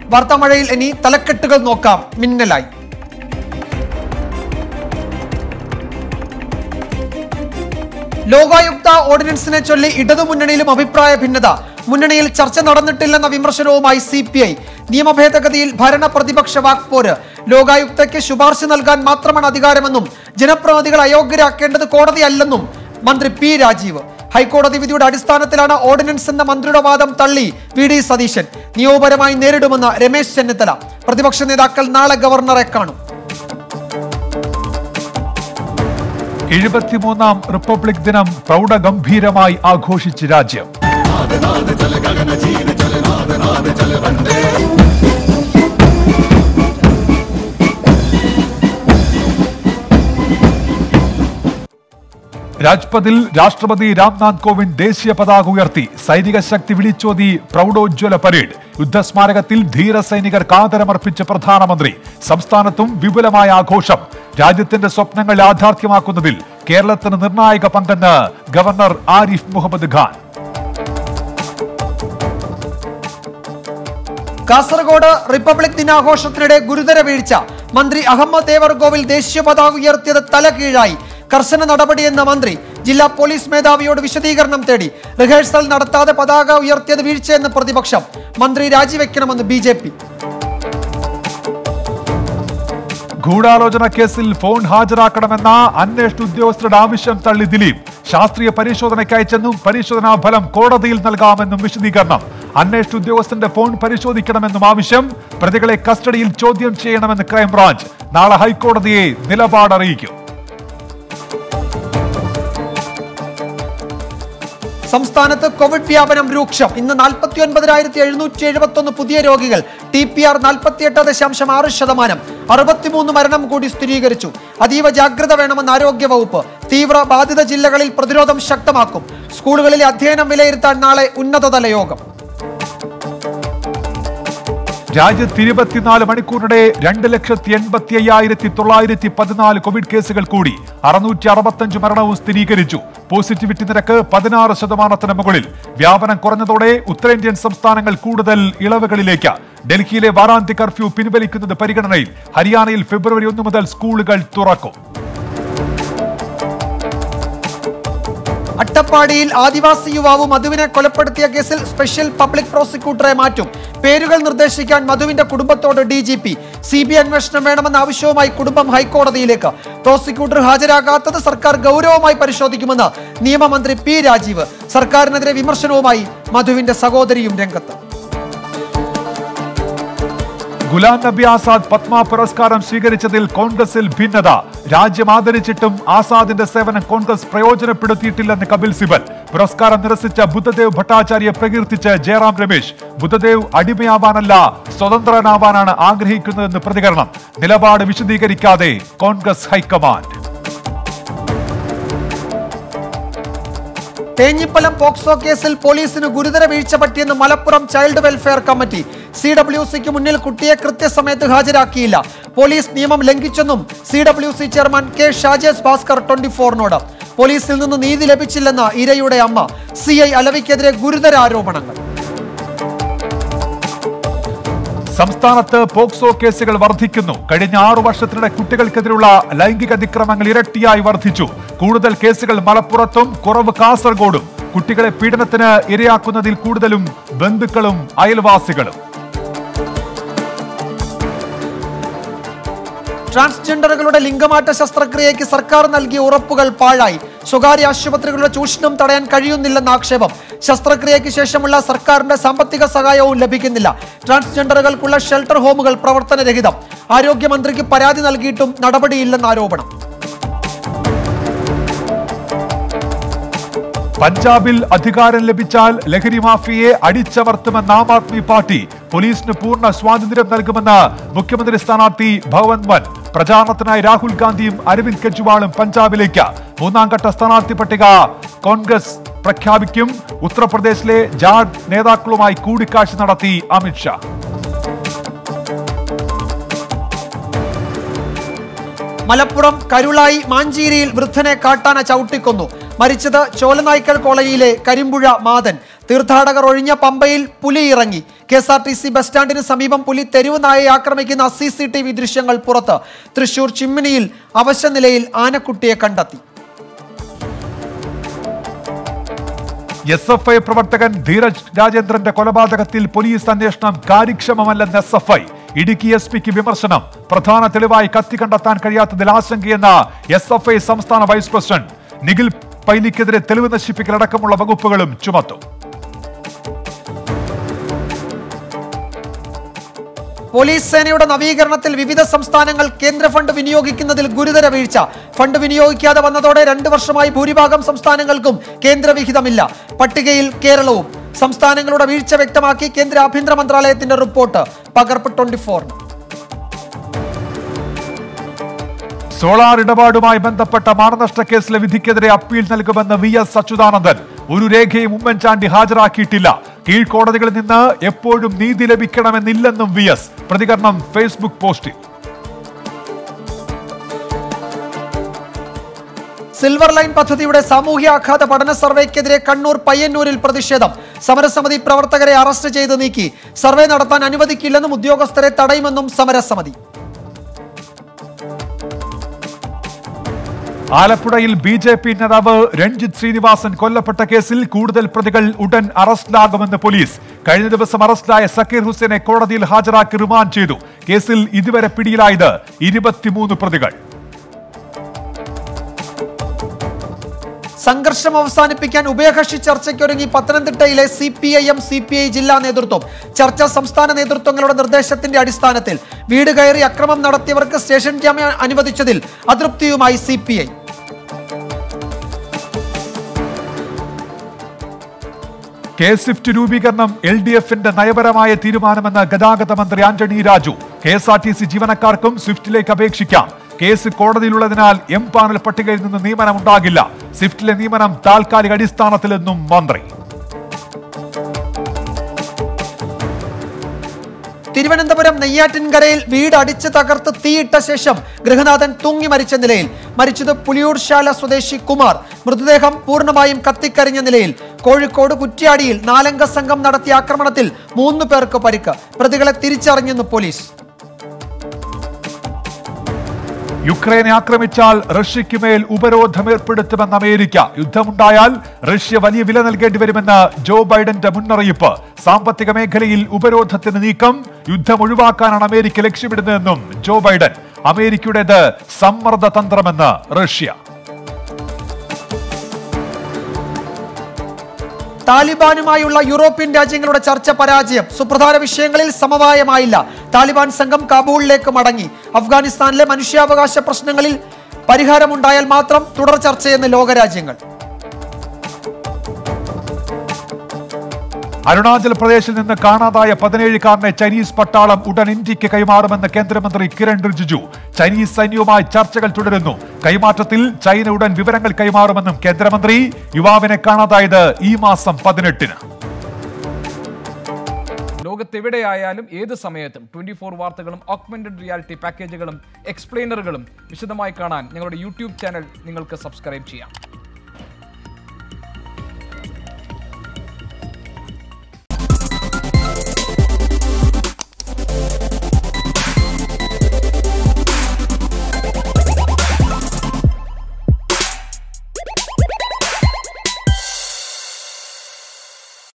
വാർത്താമഴയിൽ ഇനി തലക്കെട്ടുകൾ നോക്കാം മിന്നലായി ലോകായുക്ത ഓർഡിനൻസിനെ ചൊല്ലി ഇടതുമുന്നണിയിലും അഭിപ്രായ ഭിന്നത മുന്നണിയിൽ ചർച്ച നടന്നിട്ടില്ലെന്ന വിമർശനവുമായി സി പി ഐ നിയമഭേദഗതിയിൽ ഭരണ പ്രതിപക്ഷ വാക്പോര് ലോകായുക്തയ്ക്ക് ശുപാർശ നൽകാൻ മാത്രമാണ് അധികാരമെന്നും ജനപ്രതിനിധികൾ അയോഗ്യരാക്കേണ്ടത് കോടതിയല്ലെന്നും മന്ത്രി പി രാജീവ് ഹൈക്കോടതി വിധിയുടെ അടിസ്ഥാനത്തിലാണ് ഓർഡിനൻസ് എന്ന മന്ത്രിയുടെ വാദം തള്ളി വി ഡി സതീശൻ നിയമപരമായി നേരിടുമെന്ന് രമേശ് ചെന്നിത്തല പ്രതിപക്ഷ നേതാക്കൾ നാളെ ഗവർണറെ കാണും എഴുപത്തിമൂന്നാം റിപ്പബ്ലിക് ദിനം പ്രൗഢഗംഭീരമായി ആഘോഷിച്ച് രാജ്യം രാജ്പഥിൽ രാഷ്ട്രപതി രാംനാഥ് കോവിന്ദ് ദേശീയ പതാക ഉയർത്തി സൈനിക ശക്തി വിളിച്ചോതി പ്രൗഢോജ്വല പരേഡ് യുദ്ധസ്മാരകത്തിൽ ധീര സൈനികർക്ക് ആദരമർപ്പിച്ച പ്രധാനമന്ത്രി സംസ്ഥാനത്തും വിപുലമായ ആഘോഷം രാജ്യത്തിന്റെ സ്വപ്നങ്ങൾ യാഥാർത്ഥ്യമാക്കുന്നതിൽ കേരളത്തിന് നിർണായക പങ്കെന്ന് ഗവർണർ ആരിഫ് മുഹമ്മദ് ഖാൻ കാസർഗോഡ് റിപ്പബ്ലിക് ദിനാഘോഷത്തിനിടെ ഗുരുതര വീഴ്ച മന്ത്രി അഹമ്മദ് ദേവർഗോവിൽ ദേശീയ പതാക ഉയർത്തിയത് തല കീഴായി കർശന നടപടിയെന്ന മന്ത്രി ജില്ലാ പോലീസ് മേധാവിയോട് വിശദീകരണം തേടി റിഹേഴ്സൽ നടത്താതെ പതാക ഉയർത്തിയത് വീഴ്ചയെന്ന് പ്രതിപക്ഷം മന്ത്രി രാജിവെക്കണമെന്ന് ബി ജെ പി ഗൂഢാലോചന കേസിൽ ഫോൺ ഹാജരാക്കണമെന്ന അന്വേഷണ ഉദ്യോഗസ്ഥരുടെ ആവശ്യം തള്ളി ദിലീപ് ശാസ്ത്രീയ പരിശോധനയ്ക്ക് അയച്ചെന്നും പരിശോധനാ ഫലം കോടതിയിൽ നൽകാമെന്നും വിശദീകരണം അന്വേഷണ ഉദ്യോഗസ്ഥന്റെ ഫോൺ പരിശോധിക്കണമെന്നും ആവശ്യം പ്രതികളെ കസ്റ്റഡിയിൽ ചോദ്യം ചെയ്യണമെന്ന് ക്രൈംബ്രാഞ്ച് നാളെ ഹൈക്കോടതിയെ നിലപാട് അറിയിക്കും സംസ്ഥാനത്ത് കോവിഡ് വ്യാപനം രൂക്ഷം ഇന്ന് നാൽപ്പത്തി ഒൻപതിനായിരത്തി എഴുന്നൂറ്റി എഴുപത്തി ഒന്ന് പുതിയ രോഗികൾ ടി പി ആർ നാൽപ്പത്തിയെട്ട് ദശാംശം ആറ് ശതമാനം അറുപത്തിമൂന്ന് മരണം കൂടി സ്ഥിരീകരിച്ചു അതീവ ജാഗ്രത വേണമെന്ന് ആരോഗ്യ വകുപ്പ് തീവ്ര ബാധിത ജില്ലകളിൽ പ്രതിരോധം ശക്തമാക്കും സ്കൂളുകളിലെ അധ്യയനം വിലയിരുത്താൻ നാളെ ഉന്നതതല യോഗം രാജ്യത്ത് ഇരുപത്തിനാല് മണിക്കൂറിനിടെ രണ്ട് ലക്ഷത്തി എൺപത്തി അയ്യായിരത്തി തൊള്ളായിരത്തി പതിനാല് കോവിഡ് കേസുകൾ കൂടി അറുന്നൂറ്റി അറുപത്തഞ്ച് മരണവും സ്ഥിരീകരിച്ചു പോസിറ്റിവിറ്റി നിരക്ക് പതിനാറ് ശതമാനത്തിന് മുകളിൽ വ്യാപനം കുറഞ്ഞതോടെ ഉത്തരേന്ത്യൻ സംസ്ഥാനങ്ങൾ കൂടുതൽ ഇളവുകളിലേക്ക് ഡൽഹിയിലെ വാരാന്ത്യ കർഫ്യൂ പിൻവലിക്കുന്നത് പരിഗണനയിൽ ഹരിയാനയിൽ ഫെബ്രുവരി ഒന്ന് മുതൽ സ്കൂളുകൾ തുറക്കും അട്ടപ്പാടിയിൽ ആദിവാസി യുവാവ് മധുവിനെ കൊലപ്പെടുത്തിയ കേസിൽ സ്പെഷ്യൽ പബ്ലിക് പ്രോസിക്യൂട്ടറെ മാറ്റും പേരുകൾ നിർദ്ദേശിക്കാൻ മധുവിന്റെ കുടുംബത്തോട് D G P C B അന്വേഷണം വേണമെന്ന ആവശ്യവുമായി കുടുംബം ഹൈക്കോടതിയിലേക്ക് പ്രോസിക്യൂട്ടർ ഹാജരാകാത്തത് സർക്കാർ ഗൗരവമായി പരിശോധിക്കുമെന്ന് നിയമമന്ത്രി പി രാജീവ് സർക്കാരിനെതിരെ വിമർശനവുമായി മധുവിന്റെ സഹോദരിയും രംഗത്ത് ഗുലാം നബി ആസാദ് പത്മ പുരസ്കാരം സ്വീകരിച്ചതിൽ കോൺഗ്രസിൽ ഭിന്നത രാജ്യം ആദരിച്ചിട്ടും ആസാദിന്റെ സേവനം കോൺഗ്രസ് പ്രയോജനപ്പെടുത്തിയിട്ടില്ലെന്ന് കപിൽ സിബൽ പുരസ്കാരം നിരസിച്ച ബുദ്ധദേവ് ഭട്ടാചാര്യെ പ്രകീർത്തിച്ച് ജയറാം രമേശ് ബുദ്ധദേവ് അടിമയാവാനല്ല സ്വതന്ത്രനാവാനാണ് ആഗ്രഹിക്കുന്നതെന്ന് പ്രതികരണം നിലപാട് വിശദീകരിക്കാതെ കോൺഗ്രസ് ഹൈക്കമാൻഡ് തേഞ്ഞിപ്പലം പോക്സോ കേസിൽ പോലീസിന് ഗുരുതര വീഴ്ച പറ്റിയെന്ന് Malappuram child welfare committee C W സിക്ക് മുന്നിൽ കുട്ടിയെ കൃത്യസമയത്ത് ഹാജരാക്കിയില്ല പോലീസ് നിയമം ലംഘിച്ചെന്നും C W C chairman K Shajesh Bhaskar twenty ഫോറിനോട് പോലീസിൽ നിന്ന് നീതി ലഭിച്ചില്ലെന്ന ഇരയുടെ അമ്മ സി ഐ അലവിക്കെതിരെ ഗുരുതര ആരോപണങ്ങൾ സംസ്ഥാനത്ത് പോക്സോ കേസുകൾ വർദ്ധിക്കുന്നു കഴിഞ്ഞ ആറു വർഷത്തിനിടെ കുട്ടികൾക്കെതിരെയുള്ള ലൈംഗിക അതിക്രമങ്ങൾ ഇരട്ടിയായി വർദ്ധിച്ചു കൂടുതൽ കേസുകൾ മലപ്പുറത്തും കുറവ് കാസർഗോഡും കുട്ടികളെ പീഡനത്തിന് ഇരയാക്കുന്നതിൽ കൂടുതലും ബന്ധുക്കളും അയൽവാസികളും ട്രാൻസ്ജെൻഡറുകളുടെ ലിംഗമാറ്റ ശസ്ത്രക്രിയയ്ക്ക് സർക്കാർ നൽകിയ ഉറപ്പുകൾ പാഴായി സ്വകാര്യ ആശുപത്രികളുടെ ചൂഷണം തടയാൻ കഴിയുന്നില്ലെന്ന ആക്ഷേപം ശസ്ത്രക്രിയയ്ക്ക് ശേഷമുള്ള സർക്കാരിന്റെ സാമ്പത്തിക സഹായവും ലഭിക്കുന്നില്ല ട്രാൻസ്ജെൻഡറുകൾക്കുള്ള ഷെൽട്ടർ ഹോമുകൾ പ്രവർത്തനരഹിതം ആരോഗ്യമന്ത്രിക്ക് പരാതി നൽകിയിട്ടും നടപടിയില്ലെന്ന ആരോപണം പഞ്ചാബിൽ അധികാരം ലഭിച്ചാൽ ലഹരി മാഫിയയെ അടിച്ചമർത്തുമെന്ന് ആം ആദ്മി പാർട്ടി പോലീസിന് പൂർണ്ണ സ്വാതന്ത്ര്യം നൽകുമെന്ന് മുഖ്യമന്ത്രി സ്ഥാനാർത്ഥി ഭഗവന്ത് മാൻ പ്രചാരണത്തിനായി രാഹുൽ ഗാന്ധിയും അരവിന്ദ് കെജ്രിവാളും പഞ്ചാബിലേക്ക് മൂന്നാം ഘട്ട സ്ഥാനാർത്ഥി പട്ടിക കോൺഗ്രസ് പ്രഖ്യാപിക്കും ഉത്തർപ്രദേശിലെ ജാഡ് നേതാക്കളുമായി കൂടിക്കാഴ്ച നടത്തി അമിത്ഷാ മലപ്പുറം കരുളായി മാഞ്ചേരിയിൽ വൃദ്ധനെ കാട്ടാന ചവിട്ടിക്കൊന്നു മരിച്ചത് ചോലനായ്ക്കൽ കോളനിയിലെ കരിമ്പുഴ മാതൻ തീർത്ഥാടകർ ഒഴിഞ്ഞ പമ്പയിൽ പുലി ഇറങ്ങി K S R T C bus സ്റ്റാൻഡിന് സമീപം പുലി തെരുവ് നായയെ ആക്രമിക്കുന്ന സി സി ടി വി ദൃശ്യങ്ങൾ പുറത്ത് തൃശൂർ ചിമ്മിനിയിൽ അവശനിലയിൽ ആനക്കുട്ടിയെ കണ്ടെത്തി എസ് എഫ് ഐ പ്രവർത്തകൻ ധീരജ് രാജേന്ദ്രന്റെ കൊലപാതകത്തിൽ പോലീസ് അന്വേഷണം കാര്യക്ഷമമല്ലെന്ന് S F I Idukki S പിക്ക് വിമർശനം പ്രധാന തെളിവായി കത്തി കണ്ടെത്താൻ കഴിയാത്തതിൽ ആശങ്കയെന്ന എസ് എഫ് ഐ സംസ്ഥാന വൈസ് പ്രസിഡന്റ് നിഖിൽ പൈലിക്കെതിരെ തെളിവ് നശിപ്പിക്കലടക്കമുള്ള വകുപ്പുകളും ചുമത്തും പോലീസ് സേനയുടെ നവീകരണത്തിൽ വിവിധ സംസ്ഥാനങ്ങൾ കേന്ദ്ര ഫണ്ട് വിനിയോഗിക്കുന്നതിൽ ഗുരുതര വീഴ്ച ഫണ്ട് വിനിയോഗിക്കാതെ വന്നതോടെ രണ്ടു വർഷമായി ഭൂരിഭാഗം സംസ്ഥാനങ്ങൾക്കും കേന്ദ്ര വിഹിതമില്ല പട്ടികയിൽ കേരളവും സംസ്ഥാനങ്ങളുടെ വീഴ്ച വ്യക്തമാക്കി കേന്ദ്ര ആഭ്യന്തര മന്ത്രാലയത്തിന്റെ റിപ്പോർട്ട് പകർപ്പ് ട്വന്റി ഫോറിന് സോളാർ ഇടപാടുമായി ബന്ധപ്പെട്ട മാനനഷ്ട കേസിലെ വിധിക്കെതിരെ അപ്പീൽ നൽകുമെന്ന് വി എസ് അച്യുതാനന്ദൻ ഒരു രേഖയും ഉമ്മൻചാണ്ടി ഹാജരാക്കിയിട്ടില്ല കീഴ്ക്കോടതികളിൽ നിന്ന് എപ്പോഴും നീതി ലഭിക്കണമെന്നില്ലെന്നും വി എസ് പ്രതികരണം ഫേസ്ബുക്ക് പോസ്റ്റിൽ സിൽവർ ലൈൻ പദ്ധതിയുടെ സാമൂഹ്യാഘാത പഠന സർവേക്കെതിരെ കണ്ണൂർ പയ്യന്നൂരിൽ പ്രതിഷേധം സമരസമിതി പ്രവർത്തകരെ അറസ്റ്റ് ചെയ്ത് നീക്കി സർവേ നടത്താൻ അനുവദിക്കില്ലെന്നും ഉദ്യോഗസ്ഥരെ തടയുമെന്നും സമരസമിതി ആലപ്പുഴയിൽ ബി ജെ പി നേതാവ് രഞ്ജിത്ത് ശ്രീനിവാസൻ കൊല്ലപ്പെട്ട കേസിൽ കൂടുതൽ പ്രതികൾ ഉടൻ അറസ്റ്റിലാകുമെന്ന് പോലീസ് കഴിഞ്ഞ ദിവസം അറസ്റ്റിലായ സക്കീർ ഹുസൈനെ കോടതിയിൽ ഹാജരാക്കി റിമാൻഡ് ചെയ്തു കേസിൽ ഇതുവരെ പിടിയിലായത് ഇരുപത്തിമൂന്ന് പ്രതികൾ സംഘർഷം അവസാനിപ്പിക്കാൻ ഉഭയകക്ഷി ചർച്ചയ്ക്കൊരുങ്ങി പത്തനംതിട്ടയിലെ C P I M C P I ജില്ലാ നേതൃത്വം ചർച്ച സംസ്ഥാന നേതൃത്വങ്ങളുടെ നിർദ്ദേശത്തിന്റെ അടിസ്ഥാനത്തിൽ വീട് കയറി അക്രമം നടത്തിയവർക്ക് സ്റ്റേഷൻ ജാമ്യം അനുവദിച്ചതിൽ അതൃപ്തിയുമായി C P I K swift രൂപീകരണം എൽ ഡി എഫിന്റെ നയപരമായ തീരുമാനമെന്ന് ഗതാഗത മന്ത്രി Antony Raju K S R T C ജീവനക്കാർക്കും സ്വിഫ്റ്റിലേക്ക് അപേക്ഷിക്കാം കേസ് കോടതിയിലുള്ളതിനാൽ എം പാനൽ പട്ടികയിൽ നിന്ന് നിയമനം ഉണ്ടാകില്ല സ്വിഫ്റ്റിലെ നിയമനം താൽക്കാലിക അടിസ്ഥാനത്തിലെന്നും മന്ത്രി തിരുവനന്തപുരം നെയ്യാറ്റിൻകരയിൽ വീട് അടിച്ച് തകർത്ത് തീയിട്ട ശേഷം ഗൃഹനാഥൻ തൂങ്ങി മരിച്ച നിലയിൽ മരിച്ചത് പുലിയൂർശാല സ്വദേശി കുമാർ മൃതദേഹം പൂർണ്ണമായും കത്തിക്കരിഞ്ഞ നിലയിൽ കോഴിക്കോട് കുറ്റ്യാടിയിൽ നാലംഗ സംഘം നടത്തിയ ആക്രമണത്തിൽ മൂന്ന് പേർക്ക് പരിക്ക് പ്രതികളെ തിരിച്ചറിഞ്ഞെന്ന് പോലീസ് യുക്രൈനെ ആക്രമിച്ചാൽ റഷ്യയ്ക്ക് മേൽ ഉപരോധം ഏർപ്പെടുത്തുമെന്ന് അമേരിക്ക യുദ്ധമുണ്ടായാൽ റഷ്യ വലിയ വില നൽകേണ്ടി വരുമെന്ന് ജോ ബൈഡന്റെ മുന്നറിയിപ്പ് സാമ്പത്തിക മേഖലയിൽ ഉപരോധത്തിന് നീക്കം യുദ്ധം ഒഴിവാക്കാനാണ് അമേരിക്ക ലക്ഷ്യമിടുന്നതെന്നും ജോ ബൈഡൻ അമേരിക്കയുടേത് സമ്മർദ്ദ തന്ത്രമെന്ന് റഷ്യ താലിബാനുമായുള്ള യൂറോപ്യൻ രാജ്യങ്ങളുടെ ചർച്ച പരാജയം സുപ്രധാന വിഷയങ്ങളിൽ സമവായമായില്ല താലിബാൻ സംഘം കാബൂളിലേക്ക് മടങ്ങി അഫ്ഗാനിസ്ഥാനിലെ മനുഷ്യാവകാശ പ്രശ്നങ്ങളിൽ പരിഹാരമുണ്ടായാൽ മാത്രം തുടർ ചർച്ചയെന്ന് ലോകരാജ്യങ്ങൾ അരുണാചൽ പ്രദേശിൽ നിന്ന് കാണാതായ പതിനേഴുകാരനെ ചൈനീസ് പട്ടാളം ഉടൻ ഇന്ത്യക്ക് കൈമാറുമെന്ന് കേന്ദ്രമന്ത്രി കിരൺ റിജിജു ചൈനീസ് സൈന്യവുമായി ചർച്ചകൾ തുടരുന്നു കൈമാറ്റത്തിൽ ചൈന ഉടൻ വിവരങ്ങൾ കൈമാറുമെന്നും കേന്ദ്രമന്ത്രി യുവാവിനെ കാണാതായത് ഈ മാസം പതിനെട്ടിന് ലോകത്തെവിടെയായാലും ഏത് സമയത്തും ട്വന്റി ഫോർ വാർത്തകളും ഓഗ്മെന്റഡ് റിയാലിറ്റി പാക്കേജുകളും എക്സ്പ്ലെയിനറുകളും വിശദമായി കാണാൻ ഞങ്ങളുടെ യൂട്യൂബ് ചാനൽ നിങ്ങൾക്ക് സബ്സ്ക്രൈബ് ചെയ്യാം